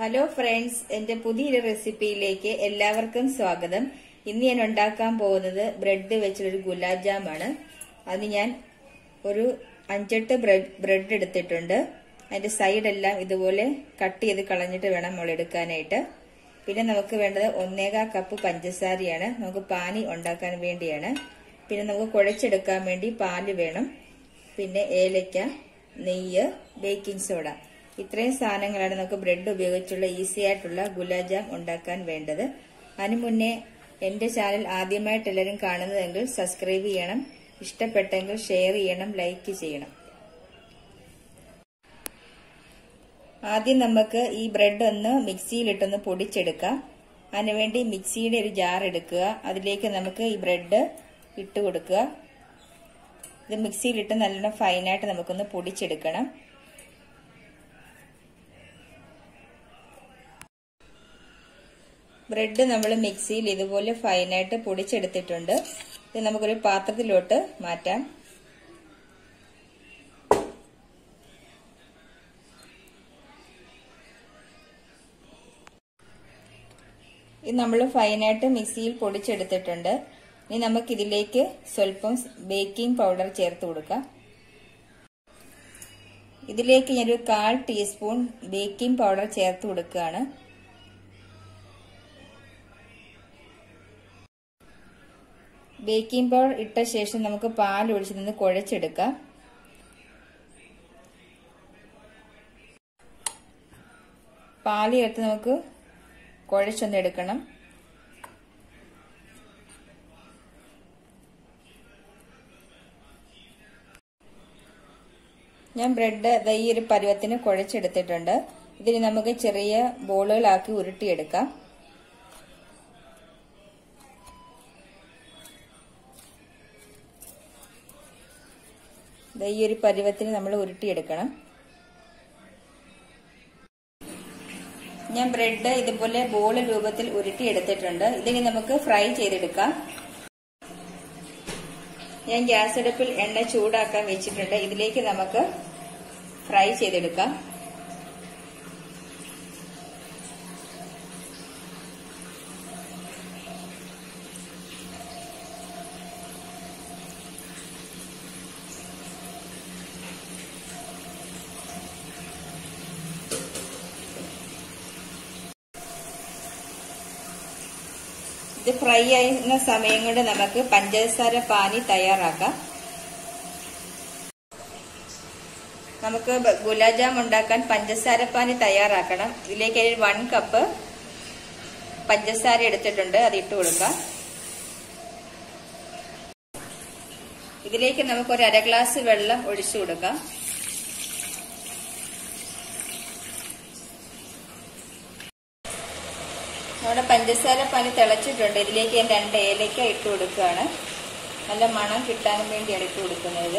hello friends എന്റെ പുതിയൊരു റെസിപ്പിയിലേക്ക് എല്ലാവർക്കും സ്വാഗതം ഇന്ന് ഞാൻ ഉണ്ടാക്കാൻ പോകുന്നത് ബ്രെഡ് വെച്ചുള്ളൊരു ഗുലാബ് ജാമാണ് അത് ഞാൻ ഒരു അഞ്ചെട്ട് ബ്രെഡ് ബ്രെഡ് എടുത്തിട്ടുണ്ട് അതിന്റെ സൈഡെല്ലാം ഇതുപോലെ കട്ട് ചെയ്ത് കളഞ്ഞിട്ട് വേണം നമ്മൾ എടുക്കാനായിട്ട് പിന്നെ നമുക്ക് വേണ്ടത് ഒന്നേകാ കപ്പ് പഞ്ചസാരയാണ് നമുക്ക് പാനി ഉണ്ടാക്കാൻ വേണ്ടിയാണ് പിന്നെ നമുക്ക് കുഴച്ചെടുക്കാൻ വേണ്ടി പാല് വേണം പിന്നെ ഏലക്ക നെയ്യ് ബേക്കിംഗ് സോഡ ഇത്രയും സാധനങ്ങളാണ് നമുക്ക് ബ്രെഡ് ഉപയോഗിച്ചുള്ള ഈസി ആയിട്ടുള്ള ഗുലാബ് ജാം ഉണ്ടാക്കാൻ വേണ്ടത് അതിനു മുന്നേ എന്റെ ചാനൽ ആദ്യമായിട്ട് എല്ലാവരും കാണുന്നതെങ്കിൽ സബ്സ്ക്രൈബ് ചെയ്യണം ഇഷ്ടപ്പെട്ടെങ്കിൽ ഷെയർ ചെയ്യണം ലൈക്ക് ചെയ്യണം ആദ്യം നമുക്ക് ഈ ബ്രെഡ് ഒന്ന് മിക്സിയിലിട്ടൊന്ന് പൊടിച്ചെടുക്കാം അതിനുവേണ്ടി മിക്സിയുടെ ഒരു ജാർ എടുക്കുക അതിലേക്ക് നമുക്ക് ഈ ബ്രെഡ് ഇട്ട് കൊടുക്കുക ഇത് മിക്സിയിലിട്ട് നല്ലോണം ഫൈനായിട്ട് നമുക്കൊന്ന് പൊടിച്ചെടുക്കണം ബ്രെഡ് നമ്മൾ മിക്സിയിൽ ഇതുപോലെ ഫൈനായിട്ട് പൊടിച്ചെടുത്തിട്ടുണ്ട് ഇത് നമുക്കൊരു പാത്രത്തിലോട്ട് മാറ്റാം ഇത് നമ്മൾ ഫൈനായിട്ട് മിക്സിയിൽ പൊടിച്ചെടുത്തിട്ടുണ്ട് ഇനി നമുക്ക് ഇതിലേക്ക് സ്വല്പം ബേക്കിംഗ് പൗഡർ ചേർത്ത് കൊടുക്കാം ഇതിലേക്ക് ഞാനൊരു കാൽ ടീസ്പൂൺ ബേക്കിംഗ് പൗഡർ ചേർത്ത് കൊടുക്കുകയാണ് ബേക്കിംഗ് പൗഡർ ഇട്ട ശേഷം നമുക്ക് പാൽ ഒഴിച്ച് നിന്ന് കുഴച്ചെടുക്കാം പാല് ചേർത്ത് നമുക്ക് കുഴച്ചൊന്ന് എടുക്കണം ഞാൻ ബ്രെഡ് ഈ ഒരു പരുവത്തിന് കുഴച്ചെടുത്തിട്ടുണ്ട് ഇതിന് നമുക്ക് ചെറിയ ബോളുകളാക്കി ഉരുട്ടിയെടുക്കാം ഈ ഒരു പരുവത്തിന് നമ്മൾ ഉരുട്ടിയെടുക്കണം ഞാൻ ബ്രെഡ് ഇതുപോലെ ബോൾ രൂപത്തിൽ ഉരുട്ടിയെടുത്തിട്ടുണ്ട് ഇതിനി നമുക്ക് ഫ്രൈ ചെയ്തെടുക്കാം ഞാൻ ഗ്യാസ് അടുപ്പിൽ എണ്ണ ചൂടാക്കാൻ വെച്ചിട്ടുണ്ട് ഇതിലേക്ക് നമുക്ക് ഫ്രൈ ചെയ്തെടുക്കാം ഇത് ഫ്രൈ ആയിരുന്ന സമയം കൊണ്ട് നമുക്ക് പഞ്ചസാര പാനി തയ്യാറാക്കാം നമുക്ക് ഗുലാബ് ജാം ഉണ്ടാക്കാൻ പഞ്ചസാര പാനി തയ്യാറാക്കണം ഇതിലേക്ക് ഒരു വൺ കപ്പ് പഞ്ചസാര എടുത്തിട്ടുണ്ട് അത് ഇട്ട് കൊടുക്കാം ഇതിലേക്ക് നമുക്ക് ഒരു അര ഗ്ലാസ് വെള്ളം ഒഴിച്ചു കൊടുക്കാം നമ്മുടെ പഞ്ചസാര പാനി തിളച്ചിട്ടുണ്ട് ഇതിലേക്ക് ഞാൻ രണ്ട് ഏലക്ക ഇട്ട് കൊടുക്കുകയാണ് നല്ല മണം കിട്ടാനും വേണ്ടിയാണ് ഇട്ട് കൊടുക്കുന്നത്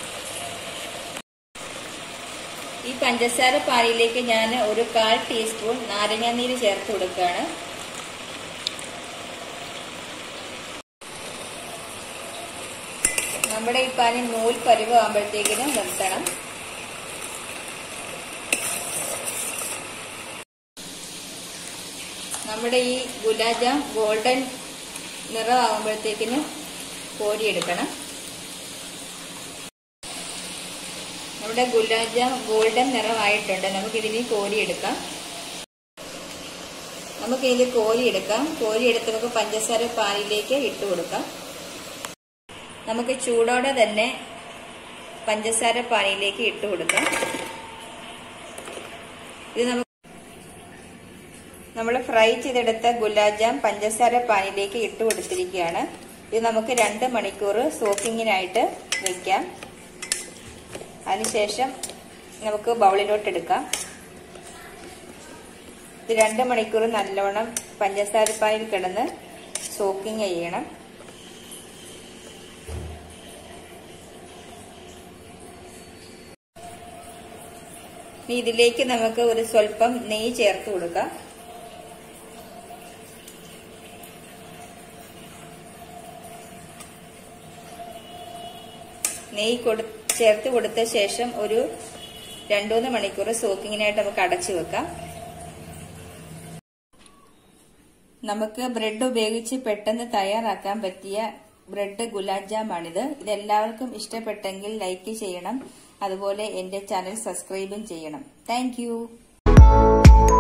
ഈ പഞ്ചസാര പാനിയിലേക്ക് ഞാൻ ഒരു കാൽ ടീസ്പൂൺ നാരങ്ങാനീര് ചേർത്ത് കൊടുക്കുകയാണ് നമ്മുടെ ഈ പാനി നൂൽ പരുവാകുമ്പോഴത്തേക്കിനും നിർത്തണം നമ്മുടെ ഈ ഗുലാബ് ജാം ഗോൾഡൻ നിറമാകുമ്പോഴത്തേക്കിന് കോരിയെടുക്കണം നമ്മുടെ ഗുലാബ് ജാം ഗോൾഡൻ നിറമായിട്ടുണ്ട് നമുക്കിതിനി കോരിയെടുക്കാം നമുക്കിത് കോരിയെടുക്കാം കോരിയെടുത്ത് നമുക്ക് പഞ്ചസാര പാനിലേക്ക് ഇട്ട് കൊടുക്കാം നമുക്ക് ചൂടോടെ തന്നെ പഞ്ചസാര പാനിയിലേക്ക് ഇട്ട് കൊടുക്കാം ഇത് നമുക്ക് നമ്മൾ ഫ്രൈ ചെയ്തെടുത്ത ഗുലാബ് ജാം പഞ്ചസാര പാനിലേക്ക് ഇട്ട് കൊടുത്തിരിക്കുകയാണ് ഇത് നമുക്ക് രണ്ട് മണിക്കൂർ സോക്കിങ്ങിനായിട്ട് വെക്കാം അതിനുശേഷം നമുക്ക് ബൗളിലോട്ട് എടുക്കാം ഇത് രണ്ട് മണിക്കൂർ നല്ലോണം പഞ്ചസാര പാനിൽ കിടന്ന് സോക്കിങ് ചെയ്യണം ഇനി ഇതിലേക്ക് നമുക്ക് ഒരു സ്വല്പം നെയ്യ് ചേർത്ത് കൊടുക്കാം നെയ്യ് കൊടു ചേർത്ത് കൊടുത്ത ശേഷം ഒരു രണ്ടുമൂന്ന് മണിക്കൂർ സോക്കിങ്ങിനായിട്ട് നമുക്ക് അടച്ചു വെക്കാം നമുക്ക് ബ്രെഡ് ഉപയോഗിച്ച് പെട്ടെന്ന് തയ്യാറാക്കാൻ പറ്റിയ ബ്രെഡ് ഗുലാബ് ജാമാണിത് ഇതെല്ലാവർക്കും ഇഷ്ടപ്പെട്ടെങ്കിൽ ലൈക്ക് ചെയ്യണം അതുപോലെ എന്റെ ചാനൽ സബ്സ്ക്രൈബും ചെയ്യണം താങ്ക്